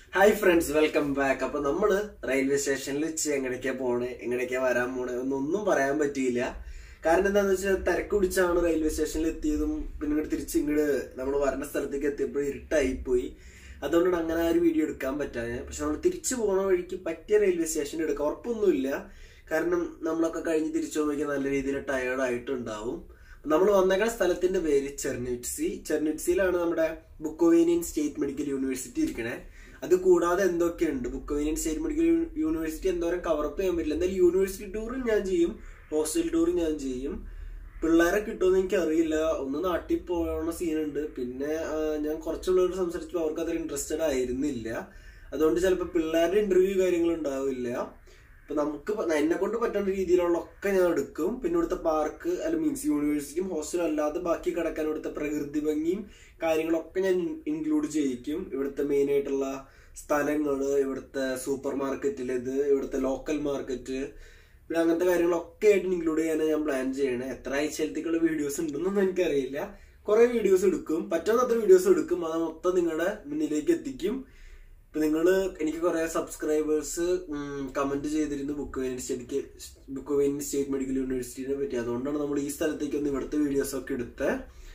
hi friends welcome back അപ്പൊ നമ്മള് railway സ്റ്റേഷനിൽ വെച്ച് എങ്ങനെയൊക്കെയാ പോണേ എങ്ങനെയൊക്കെയാ വരാൻ പോണേ എന്നൊന്നും പറയാൻ പറ്റിയില്ല കാരണം എന്താന്ന് വെച്ചാൽ തിരക്ക് പിടിച്ചാണ് റെയിൽവേ സ്റ്റേഷനിൽ എത്തിയതും പിന്നെ ഇങ്ങോട്ട് തിരിച്ച് ഇങ്ങോട്ട് നമ്മൾ വരണ സ്ഥലത്തേക്ക് എത്തിയപ്പോൾ ഇരുട്ടായി പോയി അതുകൊണ്ടാണ് അങ്ങനെ ആ ഒരു വീഡിയോ എടുക്കാൻ പറ്റാതെ പക്ഷെ നമ്മൾ തിരിച്ചു പോണ വഴിക്ക് പറ്റിയ റെയിൽവേ സ്റ്റേഷൻ എടുക്കാം ഉറപ്പൊന്നുമില്ല കാരണം നമ്മളൊക്കെ കഴിഞ്ഞ് തിരിച്ചു പോകുമ്പോൾ നല്ല രീതിയിൽ ടയേർഡ് ആയിട്ടുണ്ടാവും നമ്മൾ വന്നേക്കുന്ന സ്ഥലത്തിന്റെ പേര് ചെർണിറ്റ്സി ചെർണിറ്റ്സിയിലാണ് നമ്മുടെ ബുക്കോവേനിയൻ സ്റ്റേറ്റ് മെഡിക്കൽ യൂണിവേഴ്സിറ്റി ഇരിക്കണേ അത് കൂടാതെ എന്തൊക്കെയുണ്ട് ബുക്കോവേനിയൻ സ്റ്റേറ്റ് മെഡിക്കൽ യൂണിവേഴ്സിറ്റി എന്തോരം കവറപ്പ് ചെയ്യാൻ പറ്റില്ല എന്തായാലും യൂണിവേഴ്സിറ്റി ടൂറും ഞാൻ ചെയ്യും ഹോസ്റ്റൽ ടൂറും ഞാൻ ചെയ്യും പിള്ളേരെ കിട്ടുമെന്ന് എനിക്ക് അറിയില്ല ഒന്ന് നാട്ടിൽ പോകണ സീനുണ്ട് പിന്നെ ആ, ഞാൻ കുറച്ചുള്ളവരോട് സംസാരിച്ചപ്പോൾ അവർക്ക് അത്ര ഇൻട്രസ്റ്റഡ് ആയിരുന്നില്ല അതുകൊണ്ട് ചിലപ്പോൾ പിള്ളേരുടെ ഇന്റർവ്യൂ കാര്യങ്ങൾ ഉണ്ടാവില്ല ഇപ്പൊ നമുക്ക് പ- എന്നെ കൊണ്ട് പറ്റുന്ന രീതിയിലുള്ള ഒക്കെ ഞാൻ എടുക്കും പിന്നെ ഇവിടുത്തെ പാർക്ക് അല്ല മീൻസ് യൂണിവേഴ്സിറ്റിയും ഹോസ്റ്റലും അല്ലാതെ ബാക്കി കിടക്കാൻ ഇവിടുത്തെ പ്രകൃതി ഭംഗിയും കാര്യങ്ങളൊക്കെ ഞാൻ ഇൻക്ലൂഡ് ചെയ്യിക്കും ഇവിടുത്തെ മെയിൻ ആയിട്ടുള്ള സ്ഥലങ്ങള് ഇവിടുത്തെ സൂപ്പർ മാർക്കറ്റിലേത് ഇവിടുത്തെ ലോക്കൽ മാർക്കറ്റ് പിന്നെ അങ്ങനത്തെ കാര്യങ്ങളൊക്കെ ആയിട്ട് ഇൻക്ലൂഡ് ചെയ്യാനാണ് ഞാൻ പ്ലാൻ ചെയ്യണേ എത്ര ആഴ്ചയിലത്തേക്കുള്ള വീഡിയോസ് ഉണ്ടെന്നൊന്നും എനിക്കറിയില്ല കുറെ വീഡിയോസ് എടുക്കും പറ്റുന്ന അത്ര വീഡിയോസ് എടുക്കും അത് മൊത്തം നിങ്ങളുടെ മുന്നിലേക്ക് എത്തിക്കും ഇപ്പൊ നിങ്ങള് എനിക്ക് കുറെ സബ്സ്ക്രൈബേഴ്സ് കമന്റ് ചെയ്തിരുന്നു ബുക്ക് വേണ്ടി സ്റ്റഡിക്ക് ബുക്ക് വേണ്ടി സ്റ്റേറ്റ് മെഡിക്കൽ യൂണിവേഴ്സിറ്റിനെ പറ്റി അതുകൊണ്ടാണ് നമ്മൾ ഈ സ്ഥലത്തേക്ക് ഒന്ന് ഇവിടുത്തെ വീഡിയോസ് ഒക്കെ എടുത്തത്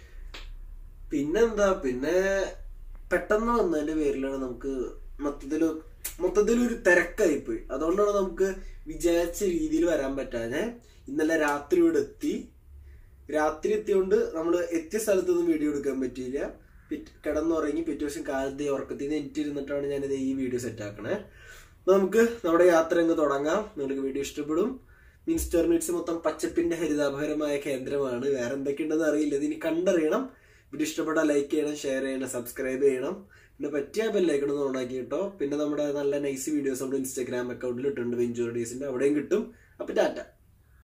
പിന്നെന്താ പിന്നെ പെട്ടെന്ന് വന്നതിന്റെ പേരിലാണ് നമുക്ക് മൊത്തത്തില് മൊത്തത്തിൽ ഒരു തിരക്കായി പോയി അതുകൊണ്ടാണ് നമുക്ക് വിചാരിച്ച രീതിയിൽ വരാൻ പറ്റാതെ ഇന്നലെ രാത്രി ഇവിടെ എത്തി രാത്രി എത്തിയോണ്ട് നമ്മൾ എത്തിയ സ്ഥലത്തൊന്നും വീഡിയോ എടുക്കാൻ പറ്റിയില്ല പിറ്റ് കിടന്നുറങ്ങി പിറ്റേ ദിവസം കാലത്ത് ഉറക്കത്തിൽ നിന്ന് എനിറ്റിരുന്നിട്ടാണ് ഞാനിത് ഈ വീഡിയോ സെറ്റ് ആക്കണേ അപ്പൊ നമുക്ക് നമ്മുടെ യാത്ര അങ്ങ് തുടങ്ങാം നിങ്ങൾക്ക് വീഡിയോ ഇഷ്ടപ്പെടും മീൻസ് ടെർമിറ്റ്സ് മൊത്തം പച്ചപ്പിന്റെ ഹരിതാപകരമായ കേന്ദ്രമാണ് വേറെ എന്തൊക്കെയുണ്ടെന്ന് അറിയില്ല ഇതിനി കണ്ടറിയണം വീഡിയോ ഇഷ്ടപ്പെട്ടാൽ ലൈക്ക് ചെയ്യണം ഷെയർ ചെയ്യണം സബ്സ്ക്രൈബ് ചെയ്യണം പിന്നെ പറ്റിയ ബെല്ലൈക്കണം ഓണാക്കി കേട്ടോ പിന്നെ നമ്മുടെ നല്ല നൈസ് വീഡിയോസ് നമ്മുടെ ഇൻസ്റ്റാഗ്രാം അക്കൗണ്ടിൽ ഇട്ടുണ്ട് വെഞ്ചൂർ ഡേയ്സിന്റെ അവിടെയും കിട്ടും അപ്പൊ ടാറ്റ